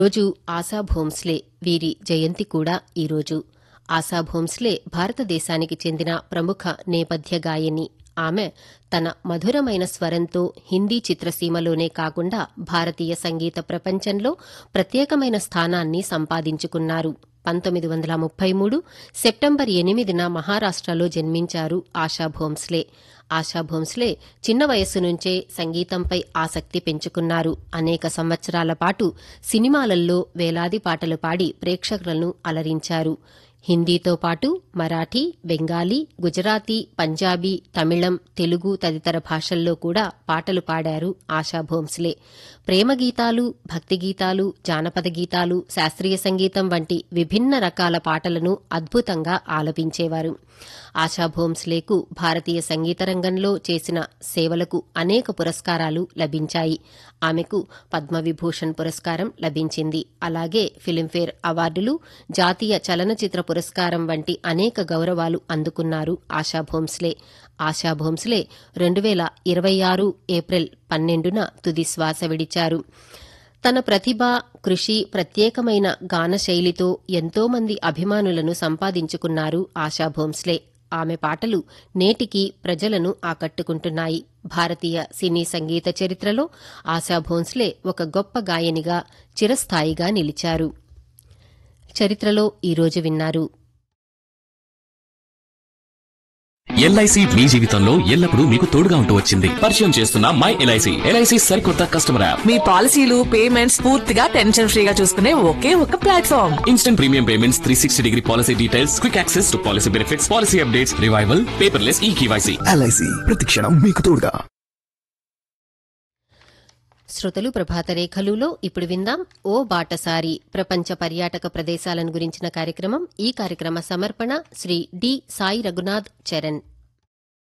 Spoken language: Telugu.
రోజు ఆశా భోంస్లే వీరి జయంతి కూడా ఈరోజు ఆశా భోంస్లే భారతదేశానికి చెందిన ప్రముఖ నేపథ్య గాయని ఆమె తన మధురమైన స్వరంతో హిందీ చిత్రసీమలోనే కాకుండా భారతీయ సంగీత ప్రపంచంలో ప్రత్యేకమైన స్థానాన్ని సంపాదించుకున్నారు పంతొమ్మిది వందల ముప్పై మూడు సెప్టెంబర్ ఎనిమిదిన మహారాష్టలో జన్మించారు ఆశా భోంస్లే ఆశా భోంస్లే చిన్న వయస్సు నుంచే సంగీతంపై ఆసక్తి పెంచుకున్నారు అనేక సంవత్సరాల పాటు సినిమాలలో వేలాది పాటలు పాడి ప్రేక్షకులను అలరించారు హిందీతో పాటు మరాఠీ బెంగాలీ గుజరాతీ పంజాబీ తమిళం తెలుగు తదితర భాషల్లో కూడా పాటలు పాడారు ఆశా భోంస్లే ప్రేమ గీతాలు భక్తి గీతాలు జానపద గీతాలు శాస్త్రీయ సంగీతం వంటి విభిన్న రకాల పాటలను అద్భుతంగా ఆలపించేవారు ఆశా భోంస్లేకు భారతీయ సంగీత రంగంలో చేసిన సేవలకు అనేక పురస్కారాలు లభించాయి ఆమెకు పద్మవిభూషణ్ పురస్కారం లభించింది అలాగే ఫిలింఫేర్ అవార్డులు జాతీయ చలనచిత్ర పురస్కారం వంటి అనేక గౌరవాలు అందుకున్నారు ఆశా భోంస్లే ఆశా భోంస్లే రెండు వేల ఇరవై ఆరు ఏప్రిల్ పన్నెండున తుది శ్వాస విడిచారు తన ప్రతిభ కృషి ప్రత్యేకమైన గాన శైలితో ఎంతోమంది అభిమానులను సంపాదించుకున్నారు ఆశా భోంస్లే ఆమె పాటలు నేటికి ప్రజలను ఆకట్టుకుంటున్నాయి భారతీయ సినీ సంగీత చరిత్రలో ఆశా భోంస్లే ఒక గొప్ప గాయనిగా చిరస్థాయిగా నిలిచారు చరిత్రలో ఈరోజు విన్నారు ఎల్ఐసి మీ జీవితంలో ఎల్లప్పుడూ మీకు తోడుగా ఉంటూ వచ్చింది పరిచయం చేస్తున్న మై ఎల్ఐసి ఎల్ఐసి సరికొత్త కస్టమర్ యాప్ మీ పాలసీలు పేమెంట్స్ పూర్తిగా టెన్షన్ ఫ్రీగా చూసుకునే ఒకే ఒక platform instant premium payments three sixty degree policy details quick access to policy benefits policy updates revival paperless e KYC LIC ప్రతిక్షణం మీకు తోడుగా శ్రోతలు ప్రభాత రేఖలులో ఇప్పుడు విందాం ఓ బాటసారి ప్రపంచ పర్యాటక ప్రదేశాలను గురించిన కార్యక్రమం ఈ కార్యక్రమ సమర్పణ శ్రీ డి సాయి రఘునాథ్ చరణ్